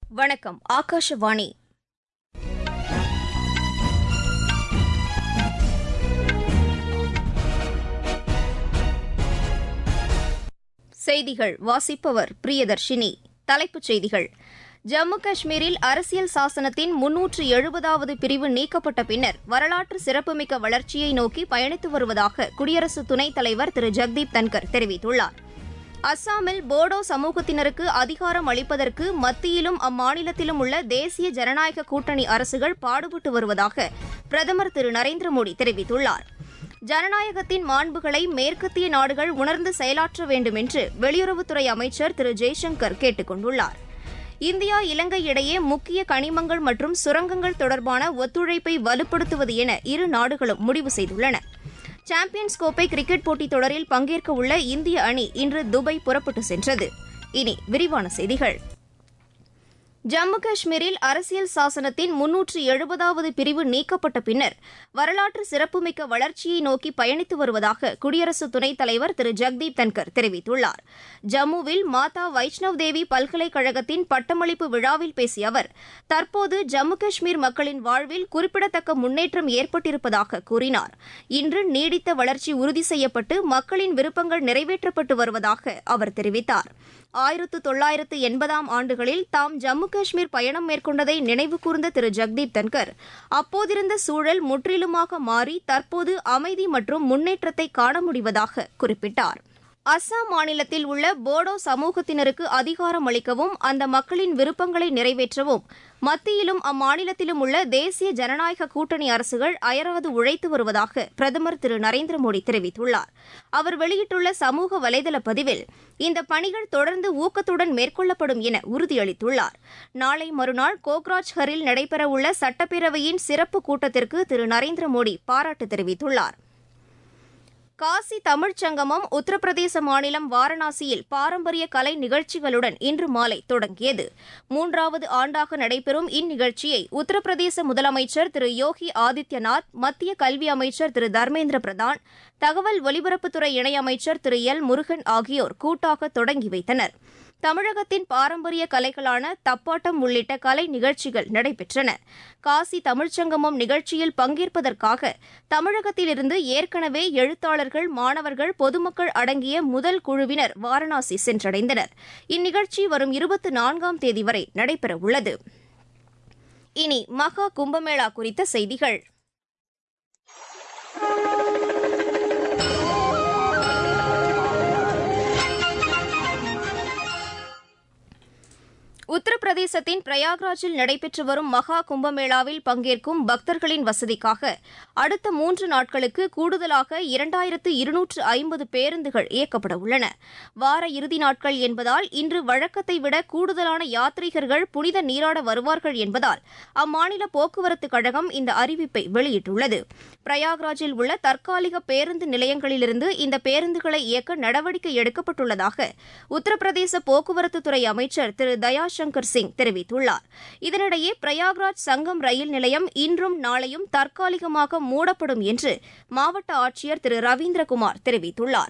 வணக்கம் ஆகாஷவாணி செய்திகள் வாசிப்பவர் பிரியதர்ஷினி தலைப்புச் செய்திகள் ஜம்மு காஷ்மீரில் அரசியல் சாசனத்தின் முன்னூற்று எழுபதாவது பிரிவு நீக்கப்பட்ட பின்னர் வரலாற்று சிறப்புமிக்க வளர்ச்சியை நோக்கி பயணித்து வருவதாக குடியரசு துணைத் தலைவர் திரு ஜெக்தீப் தன்கர் தெரிவித்துள்ளார் அஸ்ஸாமில் போடோ சமூகத்தினருக்கு அதிகாரம் அளிப்பதற்கு மத்தியிலும் அம்மாநிலத்திலும் உள்ள தேசிய ஜனநாயக கூட்டணி அரசுகள் பாடுபட்டு வருவதாக பிரதமர் திரு நரேந்திர மோடி தெரிவித்துள்ளார் ஜனநாயகத்தின் மாண்புகளை மேற்கத்திய நாடுகள் உணர்ந்து செயலாற்ற வேண்டும் என்று வெளியுறவுத்துறை அமைச்சர் திரு ஜெய்சங்கர் கேட்டுக் கொண்டுள்ளார் இந்தியா இலங்கை இடையே முக்கிய கனிமங்கள் மற்றும் சுரங்கங்கள் தொடர்பான ஒத்துழைப்பை வலுப்படுத்துவது என இரு நாடுகளும் முடிவு செய்துள்ளன சாம்பியன்ஸ் கோப்பை கிரிக்கெட் போட்டித் தொடரில் பங்கேற்க உள்ள இந்திய அணி இன்று துபாய் புறப்பட்டு சென்றது இனி விரிவான செய்திகள் ஜம்மு காஷ்மீரில் அரசியல் சாசனத்தின் முன்னூற்று எழுபதாவது பிரிவு நீக்கப்பட்ட பின்னர் வரலாற்று சிறப்புமிக்க வளர்ச்சியை நோக்கி பயணித்து வருவதாக குடியரசு துணைத் தலைவர் திரு ஜெக்தீப் தன்கர் தெரிவித்துள்ளார் ஜம்முவில் மாதா வைஷ்ணவ் தேவி பல்கலைக்கழகத்தின் பட்டமளிப்பு விழாவில் பேசிய அவர் தற்போது ஜம்மு காஷ்மீர் மக்களின் வாழ்வில் குறிப்பிடத்தக்க முன்னேற்றம் ஏற்பட்டிருப்பதாக கூறினார் இன்று நீடித்த வளர்ச்சி உறுதி செய்யப்பட்டு மக்களின் விருப்பங்கள் நிறைவேற்றப்பட்டு வருவதாக அவர் தெரிவித்தார் ஆயிரத்து தொள்ளாயிரத்து எண்பதாம் ஆண்டுகளில் தாம் ஜம்மு காஷ்மீர் பயணம் மேற்கொண்டதை நினைவு கூர்ந்த திரு ஜெக்தீப் தன்கர் அப்போதிருந்த சூழல் முற்றிலுமாக மாறி தற்போது அமைதி மற்றும் முன்னேற்றத்தை காண முடிவதாக குறிப்பிட்டார் அஸ்ஸாம் மாநிலத்தில் உள்ள போடோ சமூகத்தினருக்கு அதிகாரம் அளிக்கவும் அந்த மக்களின் விருப்பங்களை நிறைவேற்றவும் மத்தியிலும் அம்மாநிலத்திலும் உள்ள தேசிய ஜனநாயக கூட்டணி அரசுகள் அயராது உழைத்து வருவதாக பிரதமர் திரு நரேந்திர மோடி தெரிவித்துள்ளார் அவர் வெளியிட்டுள்ள சமூக வலைதள பதிவில் இந்த பணிகள் தொடர்ந்து ஊக்கத்துடன் மேற்கொள்ளப்படும் என உறுதியளித்துள்ளார் நாளை மறுநாள் கோக்ராஜ்ஹரில் நடைபெறவுள்ள சட்டப்பேரவையின் சிறப்பு கூட்டத்திற்கு திரு நரேந்திர மோடி பாராட்டு தெரிவித்துள்ளார் காசி தமிழ்ச் சங்கமம் உத்தரப்பிரதேச மாநிலம் வாரணாசியில் பாரம்பரிய கலை நிகழ்ச்சிகளுடன் இன்று மாலை தொடங்கியது மூன்றாவது ஆண்டாக நடைபெறும் இந்நிகழ்ச்சியை உத்தரப்பிரதேச முதலமைச்சர் திரு யோகி ஆதித்யநாத் மத்திய கல்வி அமைச்சர் திரு தர்மேந்திர பிரதான் தகவல் ஒலிபரப்புத்துறை இணையமைச்சர் திரு எல் முருகன் ஆகியோர் கூட்டாக தொடங்கி வைத்தனா் தமிழகத்தின் பாரம்பரிய கலைகளான தப்பாட்டம் உள்ளிட்ட கலை நிகழ்ச்சிகள் நடைபெற்றன காசி தமிழ்ச்சங்கமம் நிகழ்ச்சியில் பங்கேற்பதற்காக தமிழகத்திலிருந்து ஏற்கனவே எழுத்தாளர்கள் மாணவர்கள் பொதுமக்கள் அடங்கிய முதல் குழுவினர் வாரணாசி சென்றடைந்தனர் இந்நிகழ்ச்சி வரும் இருபத்தி நான்காம் தேதி வரை நடைபெறவுள்ளது இனி மகா கும்பமேளா குறித்த செய்திகள் உத்தரப்பிரதேசத்தின் பிரயாக்ராஜில் நடைபெற்று வரும் மகா கும்பமேளாவில் பங்கேற்கும் பக்தர்களின் வசதிக்காக அடுத்த மூன்று நாட்களுக்கு கூடுதலாக இரண்டாயிரத்து இருநூற்று ஐம்பது பேருந்துகள் இயக்கப்பட உள்ளன வார இறுதி நாட்கள் என்பதால் இன்று வழக்கத்தை விட கூடுதலான யாத்ரீகர்கள் புனித நீராட வருவார்கள் என்பதால் அம்மாநில போக்குவரத்துக் கழகம் இந்த அறிவிப்பை வெளியிட்டுள்ளது பிரயாக்ராஜில் உள்ள தற்காலிக பேருந்து நிலையங்களிலிருந்து இந்த பேருந்துகளை இயக்க நடவடிக்கை எடுக்கப்பட்டுள்ளதாக உத்தரப்பிரதேச போக்குவரத்துத்துறை அமைச்சர் திரு தயா சங்கர் சிங் தெரிவித்துள்ளார் இதனிடையே பிரயாக்ராஜ் சங்கம் ரயில் நிலையம் இன்றும் நாளையும் தற்காலிகமாக மூடப்படும் என்று மாவட்ட ஆட்சியர் திரு ரவீந்திரகுமார் தெரிவித்துள்ளார்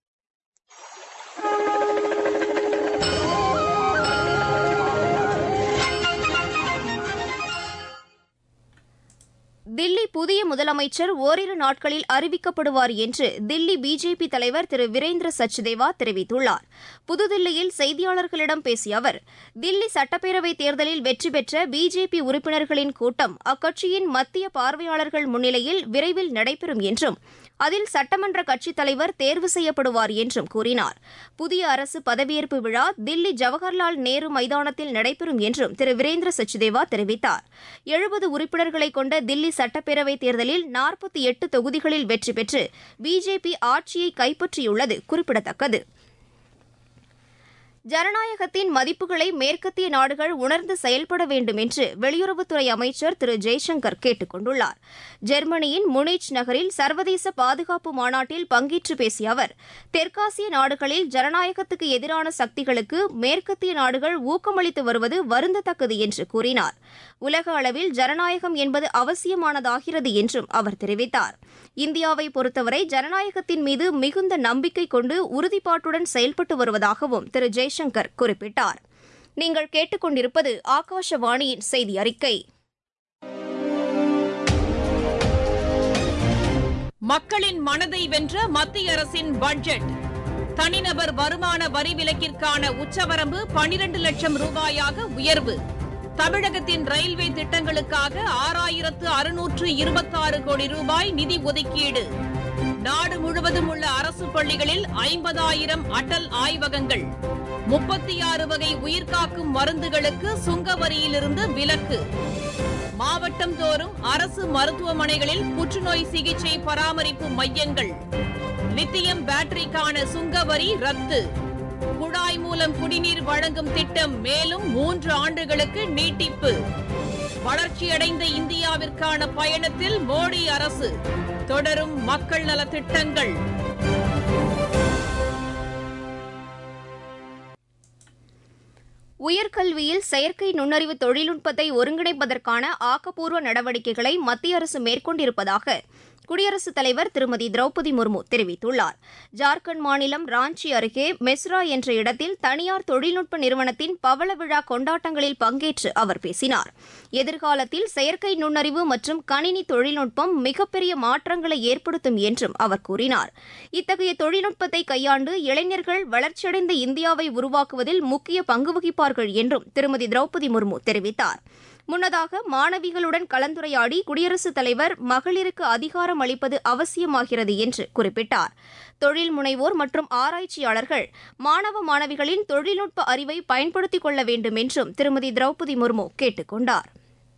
தில்லி புதிய முதலமைச்சர் ஓரிரு நாட்களில் அறிவிக்கப்படுவார் என்று தில்லி பிஜேபி தலைவர் திரு வீரேந்திர சச்தேவா தெரிவித்துள்ளார் புதுதில்லியில் செய்தியாளர்களிடம் பேசிய அவர் தில்லி சட்டப்பேரவைத் தேர்தலில் வெற்றி பெற்ற பிஜேபி உறுப்பினர்களின் கூட்டம் அக்கட்சியின் மத்திய பார்வையாளர்கள் முன்னிலையில் விரைவில் நடைபெறும் என்றும் அதில் சட்டமன்ற கட்சித் தலைவர் தேர்வு செய்யப்படுவார் என்றும் கூறினார் புதிய அரசு பதவியேற்பு விழா தில்லி ஜவஹர்லால் நேரு மைதானத்தில் நடைபெறும் என்றும் திரு வீரேந்திர சச்தேவா தெரிவித்தார் எழுபது உறுப்பினர்களை கொண்ட தில்லி சட்டப்பேரவைத் தேர்தலில் நாற்பத்தி எட்டு தொகுதிகளில் வெற்றி பெற்று பிஜேபி ஆட்சியை கைப்பற்றியுள்ளது குறிப்பிடத்தக்கது ஜனநாயகத்தின் மதிப்புகளை மேற்கத்திய நாடுகள் உணர்ந்து செயல்பட வேண்டும் என்று வெளியுறவுத்துறை அமைச்சர் திரு ஜெய்சங்கர் கேட்டுக் கொண்டுள்ளார் ஜெர்மனியின் முனிச் நகரில் சர்வதேச பாதுகாப்பு மாநாட்டில் பங்கேற்று பேசிய அவர் தெற்காசிய நாடுகளில் ஜனநாயகத்துக்கு எதிரான சக்திகளுக்கு மேற்கத்திய நாடுகள் ஊக்கமளித்து வருவது வருந்தத்தக்கது என்று கூறினார் உலக அளவில் ஜனநாயகம் என்பது அவசியமானதாகிறது என்றும் அவர் தெரிவித்தார் இந்தியாவை பொறுத்தவரை ஜனநாயகத்தின் மீது மிகுந்த நம்பிக்கை கொண்டு உறுதிப்பாட்டுடன் செயல்பட்டு வருவதாகவும் திரு ஜெய்சங்கர் குறிப்பிட்டார் நீங்கள் கேட்டுக்கொண்டிருப்பது ஆகாஷவாணியின் செய்தி அறிக்கை மக்களின் மனதை வென்ற மத்திய அரசின் பட்ஜெட் தனிநபர் வருமான வரி விலக்கிற்கான உச்சவரம்பு பனிரண்டு லட்சம் ரூபாயாக உயர்வு தமிழகத்தின் ரயில்வே திட்டங்களுக்காக ஆறாயிரத்து அறுநூற்று இருபத்தாறு கோடி ரூபாய் நிதி ஒதுக்கீடு நாடு முழுவதும் உள்ள அரசு பள்ளிகளில் ஐம்பதாயிரம் அடல் ஆய்வகங்கள் முப்பத்தி ஆறு வகை உயிர்காக்கும் மருந்துகளுக்கு சுங்க வரியிலிருந்து விலக்கு மாவட்டம் தோறும் அரசு மருத்துவமனைகளில் புற்றுநோய் சிகிச்சை பராமரிப்பு மையங்கள் லித்தியம் பேட்டரிக்கான சுங்க வரி ரத்து குழாய் மூலம் குடிநீர் வழங்கும் திட்டம் மேலும் மூன்று ஆண்டுகளுக்கு நீட்டிப்பு வளர்ச்சியடைந்த இந்தியாவிற்கான பயணத்தில் மோடி அரசு தொடரும் மக்கள் நல திட்டங்கள் உயர்கல்வியில் செயற்கை நுண்ணறிவு தொழில்நுட்பத்தை ஒருங்கிணைப்பதற்கான ஆக்கப்பூர்வ நடவடிக்கைகளை மத்திய அரசு மேற்கொண்டிருப்பதாக குடியரசுத் தலைவர் திருமதி திரௌபதி முர்மு தெரிவித்துள்ளார் ஜார்க்கண்ட் மாநிலம் ராஞ்சி அருகே மெஸ்ரா என்ற இடத்தில் தனியார் தொழில்நுட்ப நிறுவனத்தின் பவள விழா கொண்டாட்டங்களில் பங்கேற்று அவர் பேசினார் எதிர்காலத்தில் செயற்கை நுண்ணறிவு மற்றும் கணினி தொழில்நுட்பம் மிகப்பெரிய மாற்றங்களை ஏற்படுத்தும் என்றும் அவர் கூறினார் இத்தகைய தொழில்நுட்பத்தை கையாண்டு இளைஞர்கள் வளர்ச்சியடைந்த இந்தியாவை உருவாக்குவதில் முக்கிய பங்கு வகிப்பார்கள் என்றும் திருமதி திரௌபதி முர்மு தெரிவித்தார் முன்னதாக மாணவிகளுடன் கலந்துரையாடி குடியரசுத் தலைவர் மகளிருக்கு அதிகாரம் அளிப்பது அவசியமாகிறது என்று குறிப்பிட்டார் தொழில் முனைவோர் மற்றும் ஆராய்ச்சியாளர்கள் மாணவ மாணவிகளின் தொழில்நுட்ப அறிவை பயன்படுத்திக் கொள்ள வேண்டும் என்றும் திருமதி திரௌபதி முர்மு கேட்டுக் கொண்டார்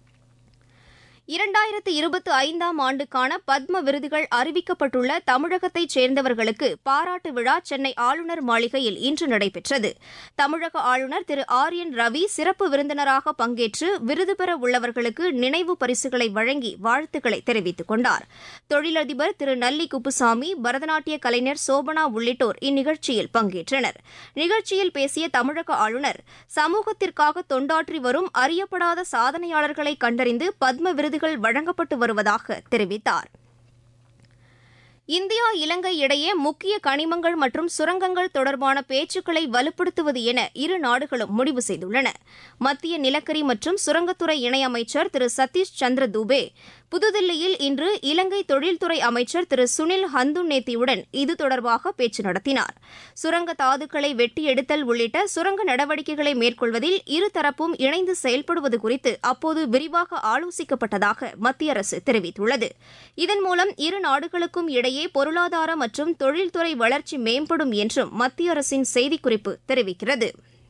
இரண்டாயிரத்து இருபத்தி ஐந்தாம் ஆண்டுக்கான பத்ம விருதுகள் அறிவிக்கப்பட்டுள்ள தமிழகத்தைச் சேர்ந்தவர்களுக்கு பாராட்டு விழா சென்னை ஆளுநர் மாளிகையில் இன்று நடைபெற்றது தமிழக ஆளுநர் திரு ஆர் என் ரவி சிறப்பு விருந்தினராக பங்கேற்று விருது பெற உள்ளவர்களுக்கு நினைவு பரிசுகளை வழங்கி வாழ்த்துக்களை தெரிவித்துக் கொண்டார் தொழிலதிபர் திரு நல்லி குப்புசாமி பரதநாட்டிய கலைஞர் சோபனா உள்ளிட்டோர் இந்நிகழ்ச்சியில் பங்கேற்றனர் நிகழ்ச்சியில் பேசிய தமிழக ஆளுநர் சமூகத்திற்காக தொண்டாற்றி வரும் அறியப்படாத சாதனையாளர்களை கண்டறிந்து பத்ம விருதுகள் வழங்கப்பட்டு வருவதாக தெரிவித்தார் இந்தியா இலங்கை இடையே முக்கிய கனிமங்கள் மற்றும் சுரங்கங்கள் தொடர்பான பேச்சுக்களை வலுப்படுத்துவது என இரு நாடுகளும் முடிவு செய்துள்ளன மத்திய நிலக்கரி மற்றும் சுரங்கத்துறை இணையமைச்சர் திரு சதீஷ் சந்திர தூபே புதுதில்லியில் இன்று இலங்கை தொழில்துறை அமைச்சர் திரு சுனில் ஹந்துநேத்தியுடன் இது தொடர்பாக பேச்சு நடத்தினார் சுரங்க தாதுக்களை வெட்டி எடுத்தல் உள்ளிட்ட சுரங்க நடவடிக்கைகளை மேற்கொள்வதில் இருதரப்பும் இணைந்து செயல்படுவது குறித்து அப்போது விரிவாக ஆலோசிக்கப்பட்டதாக மத்திய அரசு தெரிவித்துள்ளது இதன் மூலம் இரு நாடுகளுக்கும் இடையே பொருளாதார மற்றும் தொழில்துறை வளர்ச்சி மேம்படும் என்றும் மத்திய அரசின் செய்திக்குறிப்பு தெரிவிக்கிறது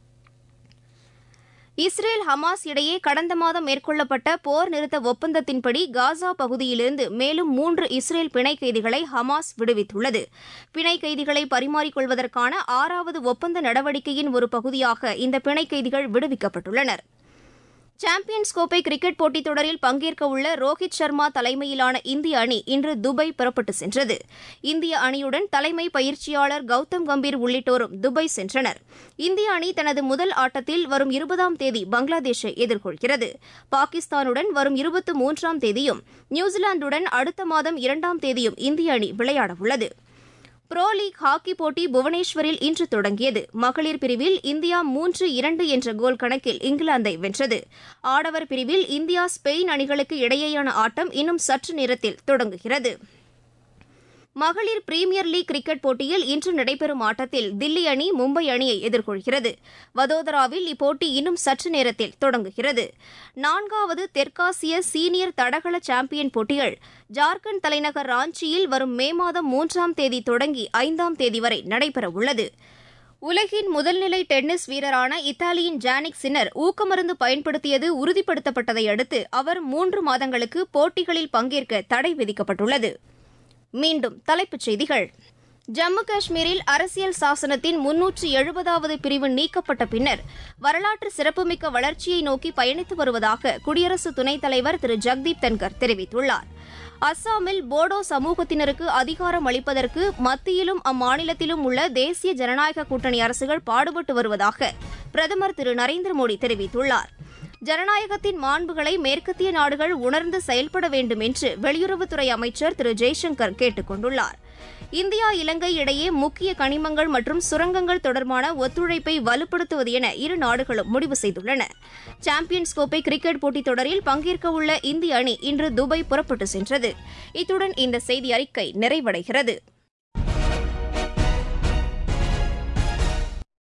இஸ்ரேல் ஹமாஸ் இடையே கடந்த மாதம் மேற்கொள்ளப்பட்ட போர் நிறுத்த ஒப்பந்தத்தின்படி காசா பகுதியிலிருந்து மேலும் மூன்று இஸ்ரேல் பிணை கைதிகளை ஹமாஸ் விடுவித்துள்ளது பிணை கைதிகளை பரிமாறிக்கொள்வதற்கான ஆறாவது ஒப்பந்த நடவடிக்கையின் ஒரு பகுதியாக இந்த பிணை கைதிகள் விடுவிக்கப்பட்டுள்ளனர் சாம்பியன்ஸ் கோப்பை கிரிக்கெட் போட்டித் தொடரில் பங்கேற்க உள்ள ரோஹித் சர்மா தலைமையிலான இந்திய அணி இன்று துபாய் புறப்பட்டு சென்றது இந்திய அணியுடன் தலைமை பயிற்சியாளர் கௌதம் கம்பீர் உள்ளிட்டோரும் துபாய் சென்றனர் இந்திய அணி தனது முதல் ஆட்டத்தில் வரும் இருபதாம் தேதி பங்களாதேஷை எதிர்கொள்கிறது பாகிஸ்தானுடன் வரும் இருபத்தி மூன்றாம் தேதியும் நியூசிலாந்துடன் அடுத்த மாதம் இரண்டாம் தேதியும் இந்திய அணி விளையாடவுள்ளது புரோ லீக் ஹாக்கி போட்டி புவனேஸ்வரில் இன்று தொடங்கியது மகளிர் பிரிவில் இந்தியா மூன்று இரண்டு என்ற கோல் கணக்கில் இங்கிலாந்தை வென்றது ஆடவர் பிரிவில் இந்தியா ஸ்பெயின் அணிகளுக்கு இடையேயான ஆட்டம் இன்னும் சற்று நேரத்தில் தொடங்குகிறது மகளிர் பிரீமியர் லீக் கிரிக்கெட் போட்டியில் இன்று நடைபெறும் ஆட்டத்தில் தில்லி அணி மும்பை அணியை எதிர்கொள்கிறது வதோதராவில் இப்போட்டி இன்னும் சற்று நேரத்தில் தொடங்குகிறது நான்காவது தெற்காசிய சீனியர் தடகள சாம்பியன் போட்டிகள் ஜார்க்கண்ட் தலைநகர் ராஞ்சியில் வரும் மே மாதம் மூன்றாம் தேதி தொடங்கி ஐந்தாம் தேதி வரை நடைபெறவுள்ளது உலகின் முதல்நிலை டென்னிஸ் வீரரான இத்தாலியின் ஜானிக் சின்னர் ஊக்கமருந்து பயன்படுத்தியது உறுதிப்படுத்தப்பட்டதை அடுத்து அவர் மூன்று மாதங்களுக்கு போட்டிகளில் பங்கேற்க தடை விதிக்கப்பட்டுள்ளது மீண்டும் தலைப்புச் செய்திகள் ஜம்மு காஷ்மீரில் அரசியல் சாசனத்தின் முன்னூற்று எழுபதாவது பிரிவு நீக்கப்பட்ட பின்னர் வரலாற்று சிறப்புமிக்க வளர்ச்சியை நோக்கி பயணித்து வருவதாக குடியரசு துணைத் தலைவர் திரு ஜக்தீப் தன்கர் தெரிவித்துள்ளார் அஸ்ஸாமில் போடோ சமூகத்தினருக்கு அதிகாரம் அளிப்பதற்கு மத்தியிலும் அம்மாநிலத்திலும் உள்ள தேசிய ஜனநாயக கூட்டணி அரசுகள் பாடுபட்டு வருவதாக பிரதமர் திரு நரேந்திர மோடி தெரிவித்துள்ளார் ஜனநாயகத்தின் மாண்புகளை மேற்கத்திய நாடுகள் உணர்ந்து செயல்பட வேண்டும் என்று வெளியுறவுத்துறை அமைச்சர் திரு ஜெய்சங்கர் கேட்டுக் கொண்டுள்ளார் இந்தியா இலங்கை இடையே முக்கிய கனிமங்கள் மற்றும் சுரங்கங்கள் தொடர்பான ஒத்துழைப்பை வலுப்படுத்துவது என இரு நாடுகளும் முடிவு செய்துள்ளன சாம்பியன்ஸ் கோப்பை கிரிக்கெட் போட்டித் தொடரில் பங்கேற்கவுள்ள இந்திய அணி இன்று துபாய் புறப்பட்டு சென்றது இத்துடன் இந்த செய்தி அறிக்கை நிறைவடைகிறது